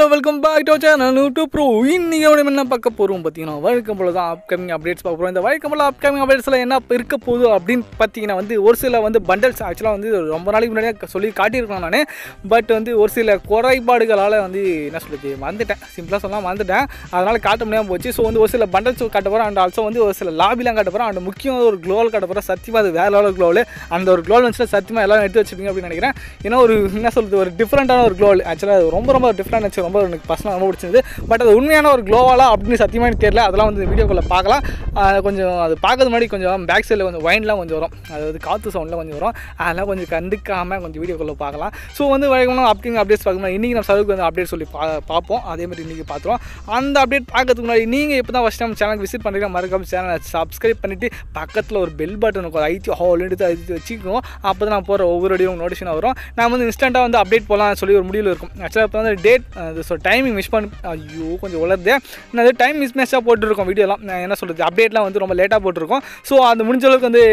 Hello welcome back to channel to bro இன்னைக்கு நம்ம என்ன பார்க்க போகிறோம் பார்த்தீங்கன்னா வழக்கம் போல தான் அப்கமிங் அப்டேட்ஸ் பார்க்க போகிறோம் இந்த வழக்கம் போல அப்கமிங் அப்டேட்ஸில் என்ன இருக்க போகுது அப்படின்னு பார்த்தீங்கன்னா வந்து ஒரு சில வந்து பண்டல்ஸ் ஆக்சுவலாக வந்து ரொம்ப நாளைக்கு முன்னாடியே சொல்லி காட்டியிருக்கேன் நான் பட் வந்து ஒரு சில குறைபாடுகளால் வந்து என்ன சொல்லுது மறந்துட்டேன் சிம்பிளாக சொல்லலாம் மறந்துட்டேன் அதனால் காட்ட முடியாமல் போச்சு ஸோ வந்து ஒரு சில பண்டல்ஸ் காட்ட போகிறோம் அண்ட் ஆல்சோ வந்து ஒரு சில லாபிலாம் காட்ட போகிறோம் அண்ட் முக்கியமாக ஒரு க்ளோவல் காட்ட போகிறோம் சத்தியமாக அது வேற லெவல் க்ளோவல் அந்த ஒரு க்ளோவல் வந்துச்சுன்னா சத்தியமாக எல்லாரும் எடுத்து வச்சுப்பீங்க அப்படின்னு நினைக்கிறேன் ஏன்னா ஒரு என்ன சொல்கிறது ஒரு டிஃப்ரெண்ட்டான ஒரு க்ளோவல் ஆக்சுவலாக அது ரொம்ப ரொம்ப டிஃப்ரெண்ட் இருந்துச்சு ரொம்ப எனக்கு பர்சனலாக ரொம்ப பிடிச்சிருந்தது பட் அது உண்மையான ஒரு க்ளோவாலா அப்படின்னு சத்தியமாக எனக்கு தெரியல அதெல்லாம் வந்து வீடியோக்குள்ளே பார்க்கலாம் ஆஹ் கொஞ்சம் அது பார்க்கறது முன்னாடி கொஞ்சம் பேக் சைடில் கொஞ்சம் வைன்லாம் கொஞ்சம் வரும் அதாவது காற்று சவுண்டில் கொஞ்சம் வரும் அதெல்லாம் கொஞ்சம் கண்டுக்காமல் கொஞ்சம் வீடியோக்குள்ளே பார்க்கலாம் ஸோ வந்து வழக்கமாக அப்படிங்க அப்டேட்ஸ் பார்க்கணும் இன்றைக்கி நம்ம சர்வுக்கு வந்து அப்டேட் சொல்லி பா பார்ப்போம் அதே மாதிரி இன்றைக்கி பார்த்துருவோம் அந்த அப்டேட் பார்க்கறதுக்கு முன்னாடி நீங்கள் இப்போ தான் ஃபஸ்ட் டைம் சேனலுக்கு விசிட் பண்ணுறீங்க மறக்காம சேனலை சப்ஸ்கிரைப் பண்ணிவிட்டு பக்கத்தில் ஒரு பெல் பட்டன் இருக்கும் ஐத்தி ஹால் எடுத்து அழுத்தி வச்சுக்கணும் அப்போ தான் நான் போகிற ஒவ்வொரு வீடியோ நோட்டிஃபிகேஷன் வரும் நான் வந்து இன்ஸ்டண்ட்டாக வந்து அப்டேட் போகலாம் சொல்லி ஒரு முடிவில் இருக்கும் ஆக்சுவலாக இப்போ வந்து டேட் ஸோ டைமிங் மிஸ் பண்ணி ஐயோ கொஞ்சம் உலருது நான் அது டைம் மிஸ் மேட்சாக போட்டுருக்கோம் வீடியோலாம் நான் என்ன சொல்கிறது அப்டேட்லாம் வந்து ரொம்ப லேட்டாக போட்டிருக்கோம் ஸோ அது முடிஞ்ச அளவுக்கு வந்து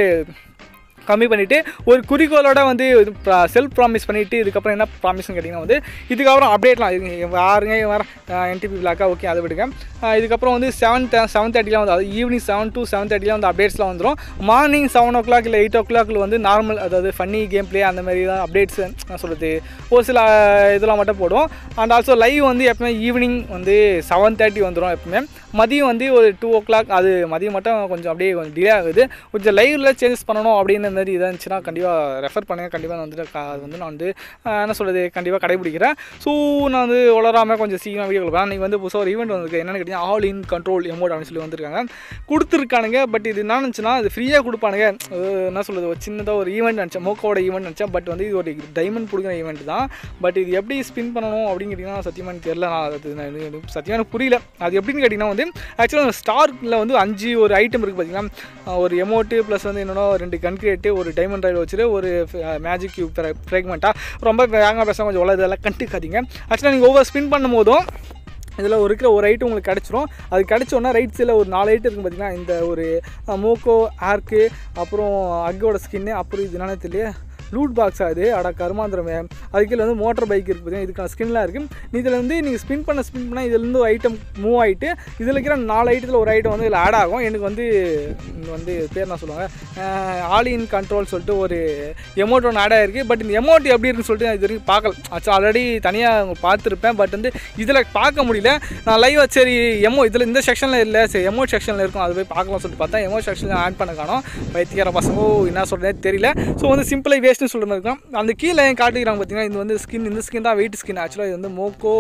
கம்மி பண்ணிவிட்டு ஒரு குறிக்கோளோட வந்து செல்ஃப் ப்ராமிஸ் பண்ணிவிட்டு இதுக்கப்புறம் என்ன ப்ராமிஸ்னு கேட்டிங்கன்னா வந்து இதுக்கப்புறம் அப்டேட்லாம் இருங்க யாருங்க வர என்டிபி பிளாக்கா ஓகே அதை விடுங்க அஹ் இதுக்கப்புறம் வந்து செவன் செவன் தேர்ட்டிலாம் வந்து அதாவது ஈவினிங் செவன் டு செவன் தேர்ட்டிலாம் வந்து அப்டேட்ஸ்லாம் வந்துடும் மார்னிங் செவன் ஓ கிளாக் இல்லை எயிட் ஓ கிளாக்கில் வந்து நார்மல் அதாவது ஃபன்னி கேம் ப்ளே அந்த மாதிரி தான் அப்டேட்ஸ் நான் சொல்கிறது ஒரு சில இதெல்லாம் மட்டும் போடுவோம் அண்ட் ஆல்சோ லைவ் வந்து எப்பவுமே ஈவினிங் வந்து செவன் தேர்ட்டி வந்துடும் எப்பவுமே மதியம் வந்து ஒரு டூ ஓ கிளாக் அது மதியம் மட்டும் கொஞ்சம் அப்படியே கொஞ்சம் டிலே ஆகுது கொஞ்சம் லைவில் சேஞ்சஸ் பண்ணணும் அப்படின்னு மாதிரி இதாக இருந்துச்சுன்னா கண்டிப்பாக ரெஃபர் பண்ணுங்கள் கண்டிப்பாக நான் வந்துட்டு க- அது வந்து நான் வந்து ஆஹ், என்ன சொல்கிறது கண்டிப்பாக கடைபிடிக்கிறேன் ஸோ நான் வந்து வளராமல் கொஞ்சம் சீக்கிரம் வீடியோ கொடுப்பேன் அன்றைக்கி வந்து புதுசாக ஒரு ஈவெண்ட் வந்திருக்கு என்னென்னு கேட்டிங்கன்னா ஆல் இன் கண்ட்ரோல் எமோட் அப்படின்னு சொல்லி வந்திருக்காங்க கொடுத்துருக்கானுங்க பட் இது என்ன நினச்சுன்னா அது ஃப்ரீயாக கொடுப்பானுங்க அது என்ன சொல்கிறது ஒரு சின்னதாக ஒரு ஈவெண்ட் நினச்சேன் மோக்கோட ஈவெண்ட் நினச்சேன் பட் வந்து இது ஒரு டைமண்ட் கொடுக்குற ஈவெண்ட் தான் பட் இது எப்படி ஸ்பின் பண்ணணும் அப்படின்னு கேட்டிங்கன்னா சத்தியமாக எனக்கு தெரியல நான் அது நான் எனக்கு- எனக்கு சத்தியமாக எனக்கு புரியல அது எப்படின்னு கேட்டிங்கன்னா வந்து ஆக்சுவலாக ஸ்டார்க்கில் வந்து அஞ்சு ஒரு ஐட்டம் இருக்குது பார்த்தீங்கன்னா ஒரு எமோட்டு ப்ளஸ் வந்து என்னென்னா ரெண்டு கன்கிரியேட்டு ஒரு டைமண்ட் ராயில் வச்சுட்டு ஒரு மேஜிக் கியூப் ஃப்ரேக்மெண்ட்டாக ரொம்ப வேகமாக பேச கொஞ்சம் உள்ள இதெல்லாம் கண்டுக்காதீங்க ஆக்சுவலாக நீங்கள் ஒவ்வொரு ஸ்பின் பண்ணும் போதும் இதில் ஒரு இருக்கிற ஒரு ஐட்டம் உங்களுக்கு கிடச்சிரும் அது கிடச்சோன்னா ரைட் சைடில் ஒரு நாலு ஐட்டம் இருக்குது பார்த்தீங்கன்னா இந்த ஒரு மோக்கோ ஆர்க்கு அப்புறம் அக்கோட ஸ்கின்னு அப்புறம் இது என்னன்னு தெரியல லூட் பாக்ஸ் அது அட கருமாந்திரமே அது கீழே வந்து மோட்டர் பைக் இருக்குது பார்த்தீங்கன்னா இதுக்கான ஸ்கின்லாம் இருக்குது இதில் வந்து நீங்கள் ஸ்பின் பண்ண ஸ்பின் பண்ணால் இதுலேருந்து ஒரு ஐட்டம் மூவ் ஆகிட்டு இதில் இருக்கிற நாலு ஐட்டத்தில் ஒரு ஐட்டம் வந்து இதில் ஆட் ஆகும் எனக்கு வந்து இங்க வந்து பேர் என்ன சொல்லுவாங்க ஆல் இன் கண்ட்ரோல் சொல்லிட்டு ஒரு எமௌண்ட் ஒன்று ஆட் ஆகிருக்கு பட் இந்த எமௌண்ட் எப்படி இருக்குன்னு சொல்லிட்டு நான் இது வரைக்கும் பார்க்கல ஆக்சுவலாக ஆல்ரெடி தனியாக பார்த்துருப்பேன் பட் வந்து இதில் பார்க்க முடியல நான் லைவாக சரி எமோ இதில் இந்த செக்ஷனில் இல்லை சரி எமோ செக்ஷனில் இருக்கும் அது போய் பார்க்கலாம் சொல்லிட்டு பார்த்தா எமோ செக்ஷனில் ஆட் பண்ண காணோம் பைத்தியக்கார பசங்க என்ன சொல்கிறதே தெரியல ஸோ வந்து சிம்பிளாக வேஸ்ட்னு சொல்கிற மாதிரி இருக்கும் அந்த கீழே ஏன் காட்டிக்கிறாங்க பார்த்தீங்கன்னா இது வந்து ஸ்கின் இந்த ஸ்கின் தான் வெயிட் ஸ்கின் ஆக்சுவலாக இது வந்து மோக்கோ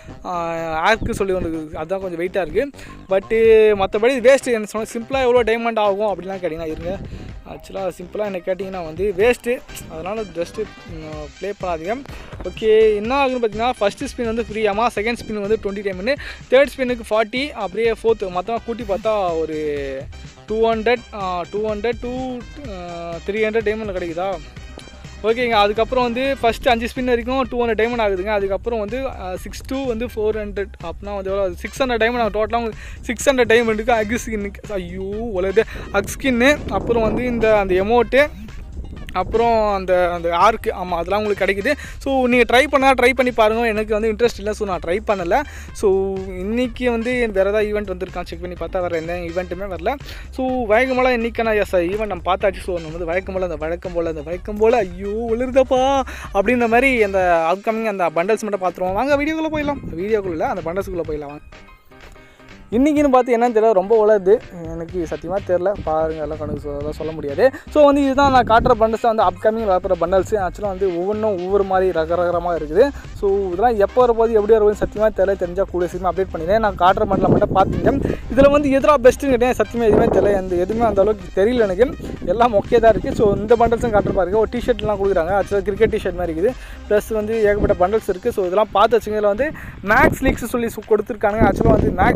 ஆர்க்கு சொல்லி ஒன்று இருக்குது. அதுதான் கொஞ்சம் வெயிட்டாக இருக்குது பட்டு மற்றபடி வேஸ்ட்டு என்ன சொன்னால் சிம்பிளாக எவ்வளோ டைமண்ட் ஆகும் அப்படிலாம் கேட்டிங்கன்னா இருங்க ஆக்சுவலாக சிம்பிளாக என்ன கேட்டிங்கன்னா வந்து வேஸ்ட்டு அதனால் ஜஸ்ட்டு ப்ளே பண்ணாதீங்க ஓகே என்ன ஆகுன்னு பார்த்தீங்கன்னா ஃபஸ்ட்டு ஸ்பின் வந்து ஃப்ரீயாமா செகண்ட் ஸ்பின் வந்து டுவெண்ட்டி டைமண்ட் தேர்ட் ஸ்பின்னுக்கு ஃபார்ட்டி அப்படியே ஃபோர்த்து மொத்தமாக கூட்டி பார்த்தா ஒரு two hundred two hundred two three hundred diamond கிடைக்குதா ஓகேங்க அதுக்கப்புறம் வந்து ஃபஸ்ட்டு அஞ்சு ஸ்பின் வரைக்கும் டூ ஹண்ட்ரட் டைமண்ட் ஆகுதுங்க அதுக்கப்புறம் வந்து சிக்ஸ் டூ வந்து ஃபோர் ஹண்ட்ரட் அப்படின்னா வந்து எவ்வளோ சிக்ஸ் ஹண்ட்ரட் டைமண்ட் ஆகும் டோட்டலாக சிக்ஸ் ஹண்ட்ரட் டைமண்டுக்கு அக் ஸ்கின்னுக்கு ஐயோ உலது அக் ஸ்கின்னு அப்புறம் வந்து இந்த அந்த எமௌண்ட்டு அப்புறம் அந்த அந்த ஆர்க்கு ஆமாம் அதெல்லாம் உங்களுக்கு கிடைக்குது ஸோ நீங்கள் ட்ரை பண்ணால் ட்ரை பண்ணி பாருங்கள் எனக்கு வந்து இன்ட்ரெஸ்ட் இல்லை ஸோ நான் ட்ரை பண்ணலை ஸோ இன்றைக்கி வந்து வேறு ஏதாவது ஈவெண்ட் வந்திருக்கான் செக் பண்ணி பார்த்தா வேறு எந்த ஈவெண்ட்டுமே வரல ஸோ வழக்கம்போல் இன்றைக்கான எஸ் ஈவெண்ட் நம்ம பார்த்தாச்சு ஸோ நம்ம வந்து வழக்கம் போல் அந்த வழக்கம் போல் அந்த வழக்கம் போல் ஐயோ உளுருதப்பா அப்படின்ற மாதிரி அந்த அப்கமிங் அந்த பண்டல்ஸ் மட்டும் பார்த்துருவோம் வாங்க வீடியோக்குள்ளே போயிடலாம் வீடியோக்குள்ளே அந்த பண்டல்ஸுக்குள்ளே போயிடலாம் வாங்க இன்றைக்கின்னு பார்த்து என்னன்னு தெரியல ரொம்ப உலருது எனக்கு சத்தியமாக தெரில பாருங்க எல்லாம் கணக்கு சொல்ல சொல்ல முடியாது ஸோ வந்து இதுதான் நான் காட்டுற பண்டல்ஸ் வந்து அப்கமிங் வரப்போகிற பண்டல்ஸ் ஆக்சுவலாக வந்து ஒவ்வொன்றும் ஒவ்வொரு மாதிரி ரகரகரமாக இருக்குது ஸோ இதெல்லாம் எப்போ வரப்போது எப்படி வரும்போது சத்தியமாக தெரியல தெரிஞ்சால் கூட சீக்கிரம் அப்டேட் பண்ணிடுறேன் நான் காட்டுற பண்டலை மட்டும் பார்த்தீங்க இதில் வந்து எதிராக பெஸ்ட்டுன்னு கேட்டேன் சத்தியமாக எதுவுமே தெரியல அந்த எதுவுமே அந்த அளவுக்கு தெரியல எனக்கு எல்லாம் மொக்கே தான் இருக்குது ஸோ இந்த பண்டல்ஸும் காட்டுற பாருங்க ஒரு டிஷர்ட்லாம் கொடுக்குறாங்க ஆக்சுவலாக கிரிக்கெட் டிஷர்ட் மாதிரி இருக்குது ப்ளஸ் வந்து ஏகப்பட்ட பண்டல்ஸ் இருக்குது ஸோ இதெல்லாம் பார்த்து வச்சுங்க இதில் வந்து மேக்ஸ் லீக்ஸ் சொல்லி சு- கொடுத்துருக்காங்க ஆக்சுவலாக வந்து மேக்ஸ் லீக்ஸ்னால்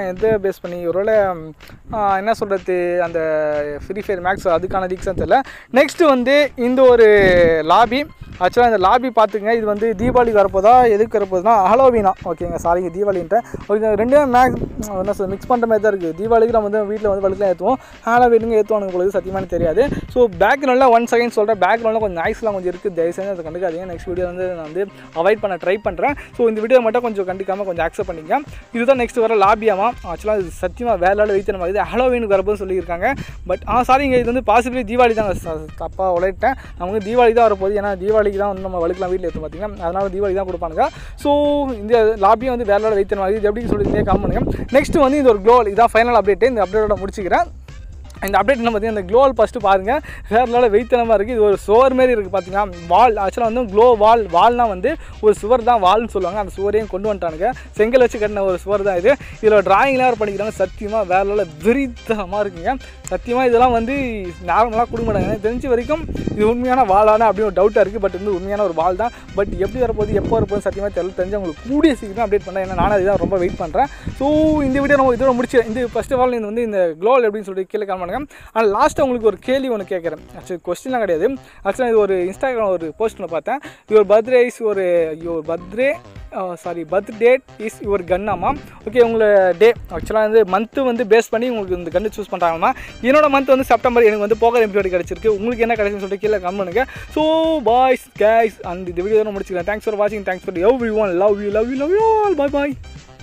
நினைக்கிறேன் எதை பேஸ் பண்ணி ஒருவேளை ஆ, என்ன சொல்கிறது அந்த ஃப்ரீ ஃபயர் மேக்ஸ் அதுக்கான லீக்ஸாக தெரியல நெக்ஸ்ட்டு வந்து இந்த ஒரு லாபி ஆக்சுவலாக இந்த லாபி பார்த்துங்க இது வந்து தீபாவளி வரப்போதா எதுக்கு வரப்போகுதுன்னா ஹலோவீனா ஓகேங்க சாரிங்க தீபாவளின்ட்டு ஓகே ரெண்டுமே மேக் என்ன சொல்ல மிக்ஸ் பண்ணுற மாதிரி தான் இருக்குது தீபாவளிக்கு நம்ம வந்து வீட்டில் வந்து வழுக்கலாம் ஏற்றுவோம் ஹாலோவீனுங்க ஏற்றுவானுங்க பொழுது சத்தியமான தெரியாது ஸோ பேக்ரவுண்டில் ஒன் செகண்ட் சொல்கிறேன் பேக்ரவுண்டில் கொஞ்சம் நாய்ஸ்லாம் கொஞ்சம் இருக்குது தயவு செஞ்சு அதை கண்டுக்காதீங்க நெக்ஸ்ட் வீடியோ வந்து நான் வந்து அவாய்ட் பண்ண ட்ரை பண்ணுறேன் ஸோ இந்த வீடியோ மட்டும் கொஞ்சம் கண்டிக்காமல் கொஞ்சம் அக்செப்ட் பண்ணிங்க இதுதான் நெக்ஸ்ட் வர லாபியாமா ஆக்சுவலாக இது சத்தியமாக வேற லெவலில் வைத்து நம்ம இது ஹலோவீனுக்கு வரப்போது சொல்லியிருக்காங்க பட் ஆ சாரிங்க இது வந்து பாசிபிளி தீபாவளி தாங்க தப்பாக உழைட்டேன் நமக்கு தீபாவளி தான் வரப்போகுது ஏன்னா தீபாவளிக்கு தான் வந்து நம்ம வழுக்கலாம் வீட்டில் எடுத்து பார்த்தீங்கன்னா அதனால தீபாவளி தான் கொடுப்பானுங்க ஸோ இந்த லாபியும் வந்து வேற லெவலில் வைத்து நம்ம இது எப்படி சொல்லி நீங்கள் காம் பண்ணுங்க நெக்ஸ்ட் வந்து இது ஒரு க்ளோவல் இதான் ஃபைனல் அப்டேட் இந்த அப்டேட்டோட முடிச்சுக்கிறேன் இந்த அப்டேட் என்ன பார்த்தீங்கன்னா இந்த க்ளோவல் ஃபஸ்ட்டு பாருங்கள் வேறு லெவலில் வெயித்தனமாக இருக்குது இது ஒரு சுவர் மாரி இருக்குது பார்த்தீங்கன்னா வால் ஆக்சுவலாக வந்து க்ளோ வால் வால்னா வந்து ஒரு சுவர் தான் வால்னு சொல்லுவாங்க அந்த சுவரையும் கொண்டு வந்துட்டானுங்க செங்கல் வச்சு கட்டின ஒரு சுவர் தான் இது இதில் டிராயிங்லாம் வேறு பண்ணிக்கிறாங்க சத்தியமாக வேறு லெவலில் வெறித்தனமாக இருக்குங்க சத்தியமாக இதெல்லாம் வந்து நார்மலாக கொடுக்க மாட்டாங்க எனக்கு தெரிஞ்ச வரைக்கும் இது உண்மையான வாளான அப்படின்னு ஒரு டவுட்டாக இருக்குது பட் வந்து உண்மையான ஒரு வால் தான் பட் எப்படி வரப்போகுது எப்போ வரப்போகுது சத்தியமாக தெரியல தெரிஞ்சு உங்களுக்கு கூடிய சீக்கிரம் அப்டேட் பண்ணேன் ஏன்னா நானும் அதுதான் ரொம்ப வெயிட் பண்ணுறேன் ஸோ இந்த வீடியோ நம்ம இதோட முடிச்சு இந்த ஃபர்ஸ்ட் ஆஃப் ஆல் இது வந்து இந்த க்ளோவல் எப்படின்னு சொல்லிட்டு கீழே கால் பண்ணுங்க ஆனால் லாஸ்ட்டாக உங்களுக்கு ஒரு கேள்வி ஒன்று கேட்குறேன் ஆக்சுவலி கொஸ்டின்லாம் கிடையாது ஆக்சுவலாக இது ஒரு இன்ஸ்டாகிராம் ஒரு போஸ்ட் ஒன்று பார்த்தேன் யுவர் பர்த்டே இஸ் ஒரு your birthday sorry birth date is your கன்னாமா ஓகே உங்களை டே ஆக்சுவலாக வந்து மந்த்து வந்து பேஸ் பண்ணி உங்களுக்கு இந்த கன்று சூஸ் பண்ணுறாங்கம்மா என்னோட மந்த் வந்து செப்டம்பர் எனக்கு வந்து போகர் எம்பியோடு கிடச்சிருக்கு உங்களுக்கு என்ன கிடைச்சுன்னு சொல்லிட்டு கீழே கம் பண்ணுங்க ஸோ பாய்ஸ் கேஸ் அந்த இந்த வீடியோ முடிச்சுக்கிறேன் தேங்க்ஸ் ஃபார் வாட்சிங் thanks for everyone love you love you love you all bye bye